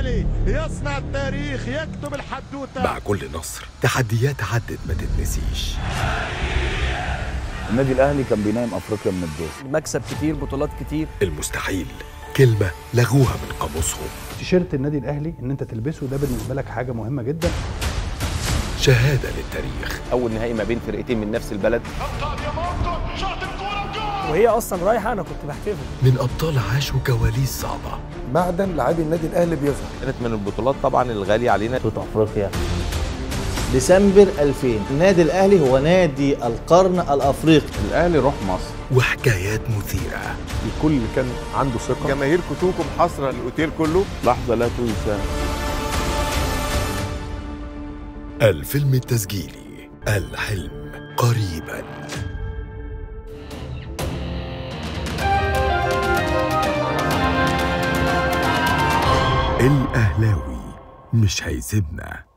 الاهلي يصنع التاريخ يكتب الحدوته مع كل نصر تحديات عدت ما تتنسيش النادي الاهلي كان بينام افريقيا من الدور مكسب كتير بطولات كتير المستحيل كلمة لغوها من قاموسهم تيشيرت النادي الاهلي ان انت تلبسه ده بالنسبه لك حاجه مهمه جدا شهادة للتاريخ اول نهائي ما بين فرقتين من نفس البلد وهي اصلا رايحه انا كنت بحتفل من أبطال عاشوا كواليس صعبة معدن لاعبي النادي الاهلي بيظهر كانت من البطولات طبعا الغاليه علينا بطوله افريقيا ديسمبر 2000 النادي الاهلي هو نادي القرن الافريقي الاهلي روح مصر وحكايات مثيرة الكل كان عنده ثقه جماهير كتوكم حصر الاوتيل كله لحظه لا تنسى الفيلم التسجيلي الحلم قريبا الأهلاوي مش هيسيبنا